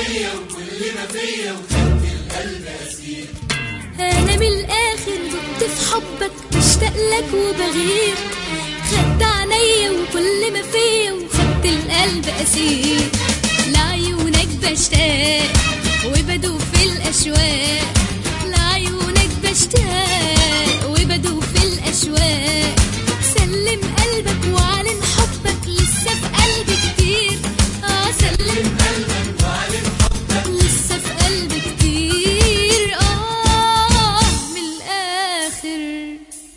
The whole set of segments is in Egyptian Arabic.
عينيا وكل ما فيا وخدت القلب اسير انا من الاخر دقت في حبك مشتاق لك وبغير خدت عينيا وكل ما فيا وخدت القلب اسير لعيونك بشتاق وبدوب في الاشواق لعيونك بشتاق وبدوب في الاشواق سلم قلبك واعلن حبك لسه في قلبي كتير اه سلم قلبك وعلم حبك لسه في قلبي كتير اه من الاخر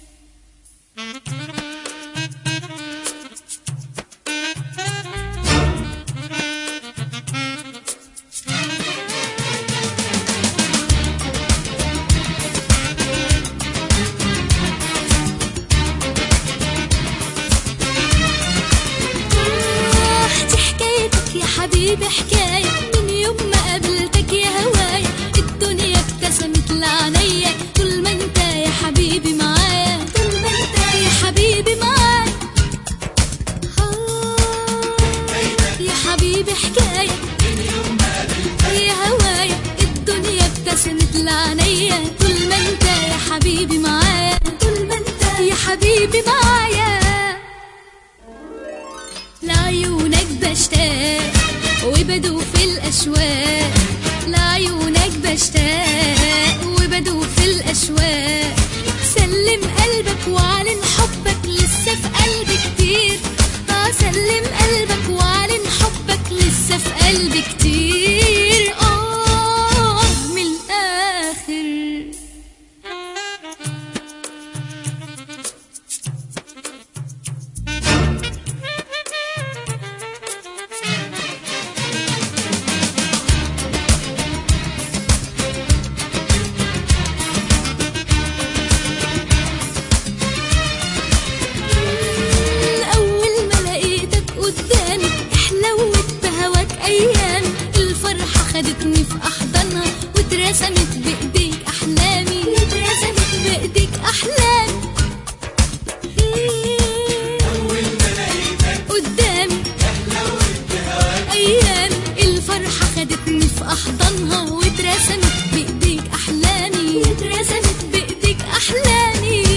آه، دي حكايتك يا حبيبي حكاية من يوم ما قابلتك يا هوايا الدنيا ابتسمت لعينيا طول ما انت يا حبيبي معايا طول ما انت يا حبيبي معايا آه، يا حبيبي حكاية من يوم ما قابلتك يا هوايا الدنيا ابتسمت لعينيا طول ما انت يا حبيبي معايا طول ما انت يا حبيبي معايا لعيونك بشتاق وبدوب في الأشواق لعيونك بشتاق وبدوب في الأشواق سلم قلبك واعلن حبك لسه في قلبي كتير اه سلم قلبك واعلن حبك لسه في قلبي كتير اه من الآخر أول ما لقيتك قدامي حلوت بهواك أيامي الفرحة خدتني في أحضانها واترسمت بإيديك أحلامي واترسمت بإيديك أحلامي اول ما لقيتك قدامي حلوت بهواك أيامي الفرحة خدتني في أحضانها واترسمت بإيديك أحلامي واترسمت بإيديك أحلامي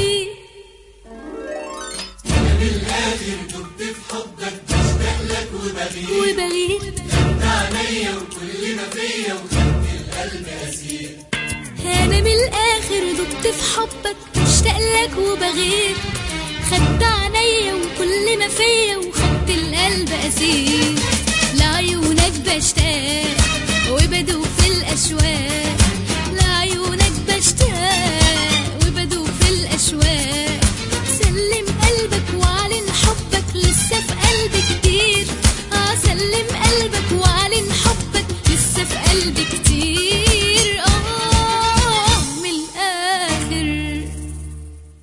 انا من الاخر دبت في حبك بشتاق لك وبغير وبغير خدت عينيا وكل ما فيا وخدت القلب اسير انا من الاخر دبت في حبك مشتاق لك وبغير خدت عينيا وكل ما فيا وخدت القلب اسير